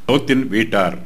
லோத்தின் வீட்டார்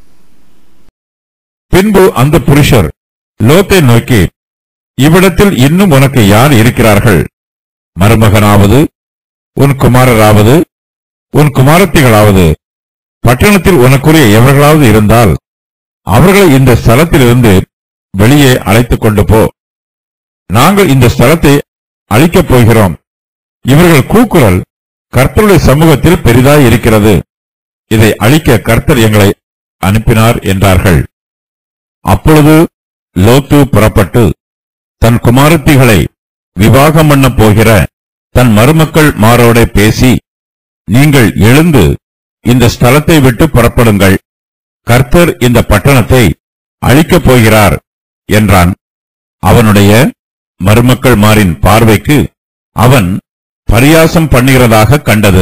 பின்பு அந்த புருஷர் லோத்தை நோக்கி இவ்விடத்தில் இன்னும் உனக்கு யார் இருக்கிறார்கள் மருமகனாவது உன் குமாரராவது உன் குமாரத்திகளாவது பட்டணத்தில் உனக்குரிய எவர்களாவது இருந்தால் அவர்களை இந்த ஸ்தலத்திலிருந்து வெளியே அழைத்துக் கொண்டு போ நாங்கள் இந்த ஸ்தலத்தை அழிக்கப் போகிறோம் இவர்கள் கூக்குரல் கர்த்தருடைய சமூகத்தில் பெரிதாய் இருக்கிறது இதை அழிக்க கர்த்தர் எங்களை அனுப்பினார் என்றார்கள் அப்பொழுது லோத்து புறப்பட்டு தன் குமாரத்திகளை விவாகம் பண்ணப் போகிற தன் மருமக்கள் மாரோட பேசி நீங்கள் எழுந்து இந்த ஸ்தலத்தை விட்டு புறப்படுங்கள் கர்த்தர் இந்த பட்டணத்தை அழிக்கப் போகிறார் என்றான் அவனுடைய மருமக்கள் மாரின் பார்வைக்கு அவன் பரியாசம் பண்ணுகிறதாக கண்டது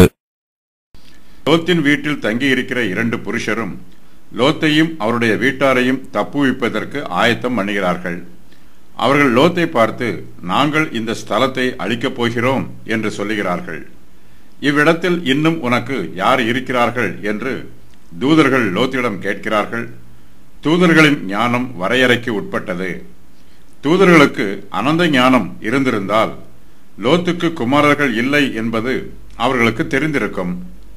லோத்தின் வீட்டில் தங்கியிருக்கிற இரண்டு புருஷரும் லோத்தையும் அவருடைய வீட்டாரையும் தப்புவிப்பதற்கு ஆயத்தம் பண்ணுகிறார்கள் அவர்கள் லோத்தை பார்த்து நாங்கள் இந்த ஸ்தலத்தை அழிக்கப் போகிறோம் என்று சொல்லுகிறார்கள் இவ்விடத்தில் இன்னும் உனக்கு யார் இருக்கிறார்கள் என்று தூதர்கள் லோத்திடம் கேட்கிறார்கள் தூதர்களின் ஞானம் வரையறைக்கு உட்பட்டது தூதர்களுக்கு அனந்த ஞானம் இருந்திருந்தால் லோத்துக்கு குமாரர்கள் இல்லை என்பது அவர்களுக்கு தெரிந்திருக்கும்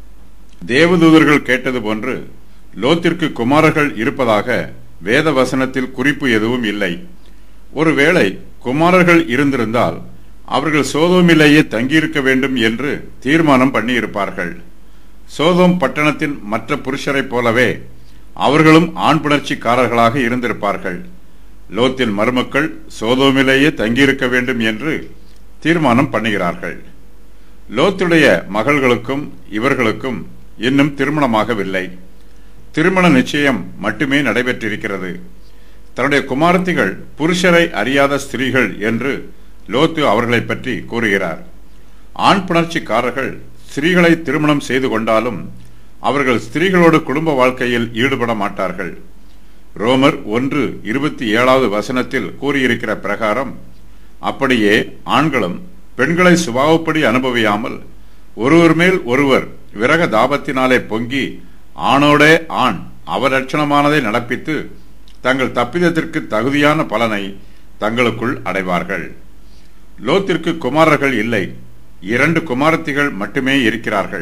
தேவதூதர்கள் கேட்டது போன்று லோத்திற்கு குமாரர்கள் இருப்பதாக வேத வசனத்தில் குறிப்பு எதுவும் இல்லை ஒருவேளை குமாரர்கள் இருந்திருந்தால் அவர்கள் சோதோமிலேயே தங்கியிருக்க வேண்டும் என்று தீர்மானம் பண்ணியிருப்பார்கள் சோதோம் பட்டணத்தின் மற்ற புருஷரைப் போலவே அவர்களும் ஆண் புணர்ச்சிக்காரர்களாக இருந்திருப்பார்கள் லோத்தின் மருமக்கள் சோதோமிலேயே தங்கியிருக்க வேண்டும் என்று தீர்மானம் பண்ணுகிறார்கள் லோத்துடைய மகள்களுக்கும் இவர்களுக்கும் இன்னும் திருமணமாகவில்லை திருமண நிச்சயம் மட்டுமே நடைபெற்றிருக்கிறது தன்னுடைய குமாரத்திகள் புருஷரை அறியாத ஸ்திரீகள் என்று லோத்து அவர்களை பற்றி கூறுகிறார் ஆண் புணர்ச்சிக்காரர்கள் ஸ்திரீகளை திருமணம் செய்து கொண்டாலும் அவர்கள் ஸ்திரீகளோடு குடும்ப வாழ்க்கையில் ஈடுபட மாட்டார்கள் ரோமர் ஒன்று இருபத்தி ஏழாவது வசனத்தில் கூறியிருக்கிற பிரகாரம் அப்படியே ஆண்களும் பெண்களை சுபாவப்படி அனுபவியாமல் ஒருவர் மேல் ஒருவர் விரக தாபத்தினாலே பொங்கி ஆணோடே ஆண் அவலட்சணமானதை நடப்பித்து தங்கள் தப்பிதத்திற்கு தகுதியான பலனை தங்களுக்குள் அடைவார்கள் லோத்திற்கு குமாரர்கள் இல்லை இரண்டு குமாரத்திகள் மட்டுமே இருக்கிறார்கள்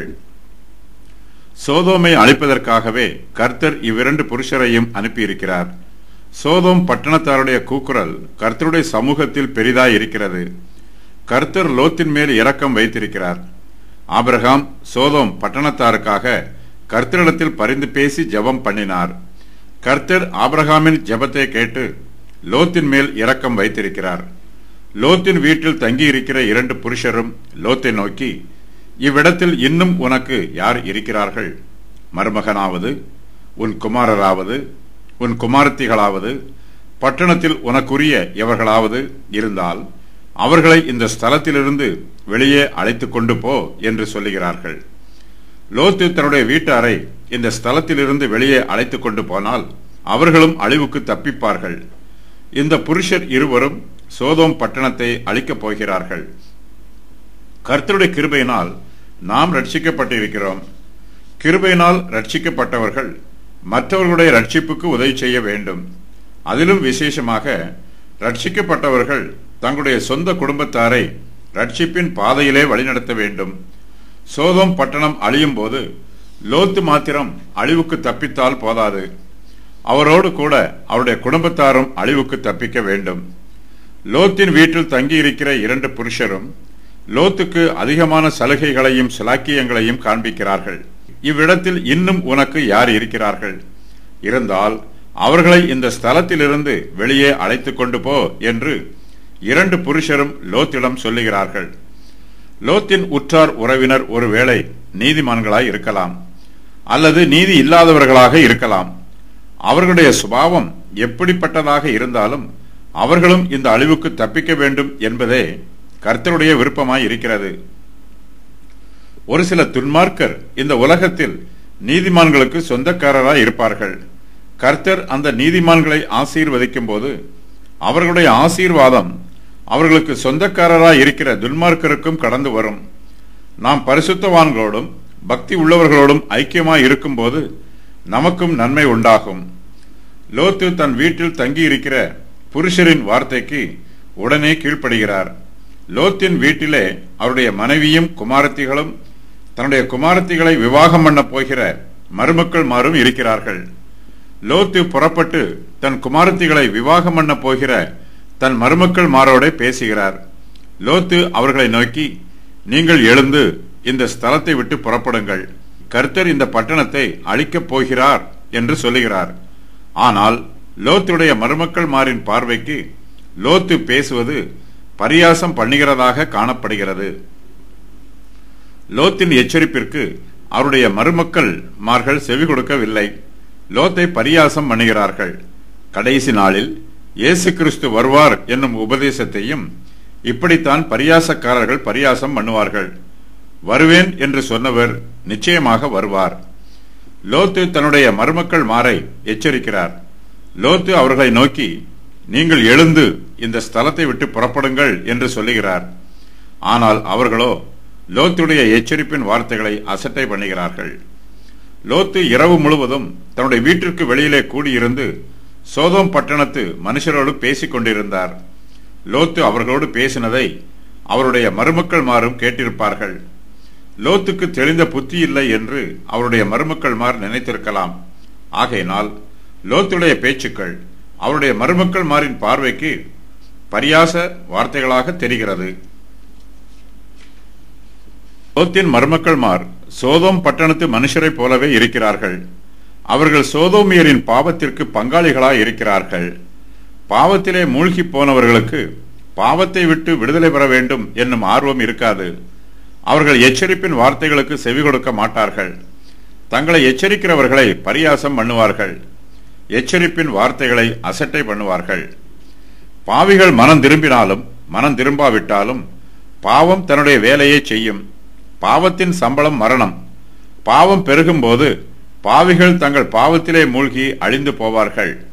சோதோமை அழிப்பதற்காகவே கர்த்தர் இவ்விரண்டு புருஷரையும் அனுப்பியிருக்கிறார் சோதோம் பட்டணத்தாருடைய கூக்குரல் கர்த்தருடைய சமூகத்தில் பெரிதாய் இருக்கிறது கர்த்தர் லோத்தின் மேல் இரக்கம் வைத்திருக்கிறார் ஆபிரகாம் சோதோம் பட்டணத்தாருக்காக கர்த்தரிடத்தில் பரிந்து பேசி ஜெபம் பண்ணினார் கர்த்தர் ஆபிரகாமின் ஜெபத்தை கேட்டு லோத்தின் மேல் இரக்கம் வைத்திருக்கிறார் லோத்தின் வீட்டில் தங்கியிருக்கிற இரண்டு புருஷரும் லோத்தை நோக்கி இவ்விடத்தில் இன்னும் உனக்கு யார் இருக்கிறார்கள் மருமகனாவது உன் குமாரராவது உன் குமாரத்திகளாவது பட்டணத்தில் உனக்குரிய எவர்களாவது இருந்தால் அவர்களை இந்த ஸ்தலத்திலிருந்து வெளியே அழைத்துக் கொண்டு போ என்று சொல்லுகிறார்கள் லோத்து தன்னுடைய வீட்டாரை இந்த ஸ்தலத்திலிருந்து வெளியே அழைத்துக் கொண்டு போனால் அவர்களும் அழிவுக்கு தப்பிப்பார்கள் இந்த புருஷர் இருவரும் சோதோம் பட்டணத்தை அழிக்கப் போகிறார்கள் கர்த்தருடைய கிருபையினால் நாம் ரட்சிக்கப்பட்டிருக்கிறோம் கிருபையினால் ரட்சிக்கப்பட்டவர்கள் மற்றவர்களுடைய ரட்சிப்புக்கு உதவி செய்ய வேண்டும் அதிலும் விசேஷமாக ரட்சிக்கப்பட்டவர்கள் தங்களுடைய சொந்த குடும்பத்தாரை ரட்சிப்பின் பாதையிலே வழிநடத்த வேண்டும் சோதோம் பட்டணம் அழியும் போது லோத்து மாத்திரம் அழிவுக்கு தப்பித்தால் போதாது அவரோடு கூட அவருடைய குடும்பத்தாரும் அழிவுக்கு தப்பிக்க வேண்டும் லோத்தின் வீட்டில் தங்கியிருக்கிற இரண்டு புருஷரும் லோத்துக்கு அதிகமான சலுகைகளையும் சிலாக்கியங்களையும் காண்பிக்கிறார்கள் இவ்விடத்தில் இன்னும் உனக்கு யார் இருக்கிறார்கள் இருந்தால் அவர்களை இந்த ஸ்தலத்திலிருந்து வெளியே அழைத்துக் கொண்டு போ என்று இரண்டு புருஷரும் லோத்திடம் சொல்லுகிறார்கள் லோத்தின் உற்றார் உறவினர் ஒருவேளை நீதிமான்களாய் இருக்கலாம் அல்லது நீதி இல்லாதவர்களாக இருக்கலாம் அவர்களுடைய சுபாவம் எப்படிப்பட்டதாக இருந்தாலும் அவர்களும் இந்த அழிவுக்கு தப்பிக்க வேண்டும் என்பதே கர்த்தருடைய விருப்பமாய் இருக்கிறது ஒரு சில துன்மார்க்கர் இந்த உலகத்தில் நீதிமான்களுக்கு சொந்தக்காரராய் இருப்பார்கள் கர்த்தர் அந்த நீதிமான்களை ஆசீர்வதிக்கும் போது அவர்களுடைய ஆசீர்வாதம் அவர்களுக்கு சொந்தக்காரராய் இருக்கிற துன்மார்க்கருக்கும் கடந்து வரும் நாம் பரிசுத்தவான்களோடும் பக்தி உள்ளவர்களோடும் ஐக்கியமாய் இருக்கும்போது நமக்கும் நன்மை உண்டாகும் லோத்து தன் வீட்டில் தங்கியிருக்கிற புருஷரின் வார்த்தைக்கு உடனே கீழ்ப்படுகிறார் லோத்தின் வீட்டிலே அவருடைய மனைவியும் குமாரத்திகளும் தன்னுடைய குமாரத்திகளை விவாகம் பண்ண போகிற மருமக்கள் மாறும் இருக்கிறார்கள் லோத்து புறப்பட்டு தன் குமாரத்திகளை விவாகம் பண்ண போகிற தன் மருமக்கள் மாரோட பேசுகிறார் லோத்து அவர்களை நோக்கி நீங்கள் எழுந்து இந்த ஸ்தலத்தை விட்டு புறப்படுங்கள் கர்த்தர் இந்த பட்டணத்தை அழிக்கப் போகிறார் என்று சொல்லுகிறார் ஆனால் லோத்துடைய மருமக்கள் மாரின் பார்வைக்கு லோத்து பேசுவது பரியாசம் பண்ணுகிறதாக காணப்படுகிறது லோத்தின் எச்சரிப்பிற்கு அவருடைய மருமக்கள் மார்கள் செவி கொடுக்கவில்லை லோத்தை பரியாசம் பண்ணுகிறார்கள் கடைசி நாளில் இயேசு கிறிஸ்து வருவார் என்னும் உபதேசத்தையும் இப்படித்தான் பரியாசக்காரர்கள் பரியாசம் பண்ணுவார்கள் வருவேன் என்று சொன்னவர் நிச்சயமாக வருவார் லோத்து தன்னுடைய மருமக்கள் மாறை எச்சரிக்கிறார் லோத்து அவர்களை நோக்கி நீங்கள் எழுந்து இந்த ஸ்தலத்தை விட்டு புறப்படுங்கள் என்று சொல்லுகிறார் ஆனால் அவர்களோ லோத்துடைய எச்சரிப்பின் வார்த்தைகளை அசட்டை பண்ணுகிறார்கள் லோத்து இரவு முழுவதும் தன்னுடைய வீட்டிற்கு வெளியிலே கூடியிருந்து சோதோம் பட்டணத்து மனுஷரோடு பேசிக் கொண்டிருந்தார் லோத்து அவர்களோடு பேசினதை அவருடைய மருமக்கள் மாறும் கேட்டிருப்பார்கள் லோத்துக்கு தெளிந்த புத்தி இல்லை என்று அவருடைய மருமக்கள் மார் நினைத்திருக்கலாம் ஆகையினால் லோத்துடைய பேச்சுக்கள் அவருடைய மருமக்கள் மாரின் பார்வைக்கு பரியாச வார்த்தைகளாக தெரிகிறது லோத்தின் மருமக்கள் மார் சோதோம் பட்டணத்து மனுஷரைப் போலவே இருக்கிறார்கள் அவர்கள் சோதோமியரின் பாவத்திற்கு பங்காளிகளாய் இருக்கிறார்கள் பாவத்திலே மூழ்கி போனவர்களுக்கு பாவத்தை விட்டு விடுதலை பெற வேண்டும் என்னும் ஆர்வம் இருக்காது அவர்கள் எச்சரிப்பின் வார்த்தைகளுக்கு செவி கொடுக்க மாட்டார்கள் தங்களை எச்சரிக்கிறவர்களை பரியாசம் பண்ணுவார்கள் எச்சரிப்பின் வார்த்தைகளை அசட்டை பண்ணுவார்கள் பாவிகள் மனம் திரும்பினாலும் மனம் திரும்பாவிட்டாலும் பாவம் தன்னுடைய வேலையை செய்யும் பாவத்தின் சம்பளம் மரணம் பாவம் பெருகும்போது பாவிகள் தங்கள் பாவத்திலே மூழ்கி அழிந்து போவார்கள்